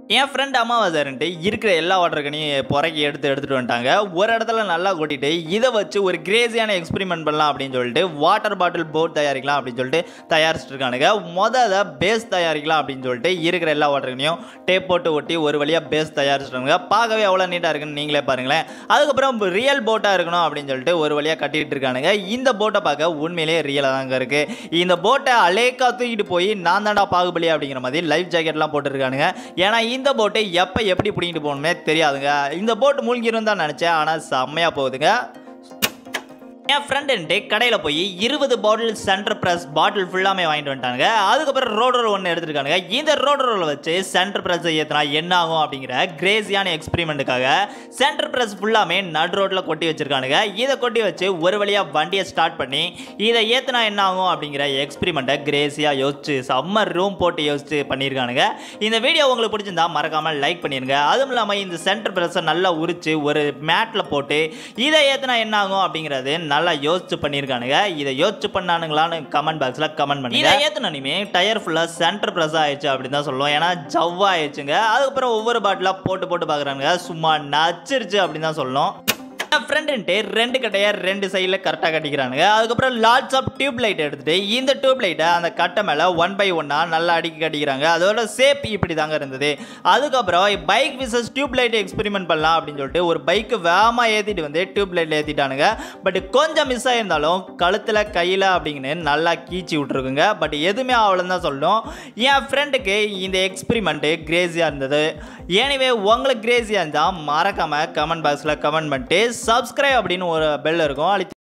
என் friend அமாவாசைன்ட்டு இருக்கிற எல்லா water கனியும் புறக்கி எடுத்து எடுத்துகிட்டு வந்துட்டாங்க ஒரு இடத்துல நல்லா கொட்டிட்டு இதை வச்சு ஒரு கிரேசியான எக்ஸ்பெரிமெண்ட் பண்ணலாம் அப்படின்னு சொல்லிட்டு வாட்டர் பாட்டில் போட் தயாரிக்கலாம் அப்படின்னு சொல்லிட்டு தயாரிச்சுட்டு இருக்கானுங்க மொதல் பேஸ் தயாரிக்கலாம் அப்படின்னு சொல்லிட்டு இருக்கிற எல்லா வாட்டர் கனியும் டேப் போட்டு ஒட்டி ஒரு வழியாக பேஸ் தயாரிச்சிட்டாங்க பார்க்கவே எவ்வளோ நீட்டாக இருக்குன்னு நீங்களே பாருங்களேன் அதுக்கப்புறம் ரியல் போட்டாக இருக்கணும் அப்படின்னு சொல்லிட்டு ஒரு வழியாக கட்டிட்டு இருக்கானுங்க இந்த போட்டை பார்க்க உண்மையிலேயே ரியலாக தாங்க இருக்குது இந்த போட்டை அலேக்கா தூக்கிட்டு போய் நான் தாண்டா பாகுபலி அப்படிங்கிற மாதிரி லைஃப் ஜாக்கெட்லாம் போட்டுருக்கானுங்க ஏன்னா இந்த போட்டை எப்போ எப்படி பிடிங்கிட்டு போகணுமே தெரியாதுங்க இந்த போட்டு மூழ்கிரும் தான் நினச்சேன் ஆனால் செம்மையாக போகுதுங்க என் ஃப்ரெண்டுன்ட்டு கடையில் போய் இருபது பாட்டில் சென்டர் ப்ரெஸ் பாட்டில் ஃபுல்லாமே வாங்கிட்டு வந்துட்டாங்க அதுக்கப்புறம் ரோடர் ஒன்று எடுத்துருக்கானுங்க இந்த ரோடரில் வச்சு சென்டர் ப்ரெஸ் ஏற்றினா என்ன ஆகும் அப்படிங்கிற கிரேசியான எக்ஸ்பெரிமெண்ட்டுக்காக சென்டர் ப்ரெஸ் ஃபுல்லாமே நட் ரோட்டில் கொட்டி வச்சிருக்கானுங்க இதை கொட்டி வச்சு ஒரு வழியாக வண்டியை ஸ்டார்ட் பண்ணி இதை ஏற்றினா என்ன ஆகும் அப்படிங்கிற எக்ஸ்பெரிமெண்ட்டை கிரேசியாக யோசிச்சு செம்ம ரூம் போட்டு யோசிச்சு பண்ணியிருக்கானுங்க இந்த வீடியோ உங்களுக்கு பிடிச்சிருந்தா மறக்காமல் லைக் பண்ணிடுங்க அதுவும் இல்லாமல் இந்த சென்டர் ப்ரெஸ்ஸை நல்லா உரிச்சு ஒரு மேட்டில் போட்டு இதை ஏற்றினா என்ன ஆகும் அப்படிங்கிறது நல்லா யோசிச்சு பண்ணியிருக்கானுங்க இதை யோசிச்சு பண்ணானுங்களான்னு கமெண்ட் பாக்ஸில் கமெண்ட் பண்ணி இதை ஏற்றினோமே டயர் ஃபுல்லாக சென்டர் ப்ரெஸ் ஆயிடுச்சு அப்படின்னு தான் சொல்லுவோம் ஏன்னா ஜவ்வா ஆயிடுச்சுங்க அதுக்கப்புறம் ஒவ்வொரு பாட்டிலாக போட்டு போட்டு பார்க்குறானுங்க சும்மா நச்சிருச்சு அப்படின்னு தான் சொல்லணும் என் ஃப்ரெண்டுன்ட்டு ரெண்டு கட்டையை ரெண்டு சைடில் கரெக்டாக கட்டிக்கிறானுங்க அதுக்கப்புறம் லாட்ஸ் ஆஃப் டியூப் லைட் எடுத்துட்டு இந்த டியூப் லைட்டை அந்த கட்டை மேலே ஒன் பை ஒன்னாக நல்லா அடுக்கி கட்டிக்கிறாங்க அதோட சேப் இப்படி தாங்க இருந்தது அதுக்கப்புறம் bike versus tube light experiment பண்ணலாம் அப்படின்னு சொல்லிட்டு ஒரு பைக்கு வேகமாக ஏற்றிட்டு வந்து டியூப் லைட்டில் ஏற்றிட்டானுங்க பட் கொஞ்சம் மிஸ் ஆகியிருந்தாலும் கழுத்தில் கையில் அப்படிங்கன்னு நல்லா கீச்சி விட்ருக்குங்க பட் எதுவுமே ஆகலன்னு தான் சொல்லணும் என் ஃப்ரெண்டுக்கு இந்த எக்ஸ்பெரிமெண்ட்டு கிரேஸியாக இருந்தது ஏனிவே உங்களுக்கு கிரேஸியாக இருந்தால் மறக்காமல் கமெண்ட் பாக்ஸில் கமெண்ட் பண்ணிட்டு சப்ஸ்கிரைப் அப்படின்னு ஒரு பெல் இருக்கும் அழுத்தி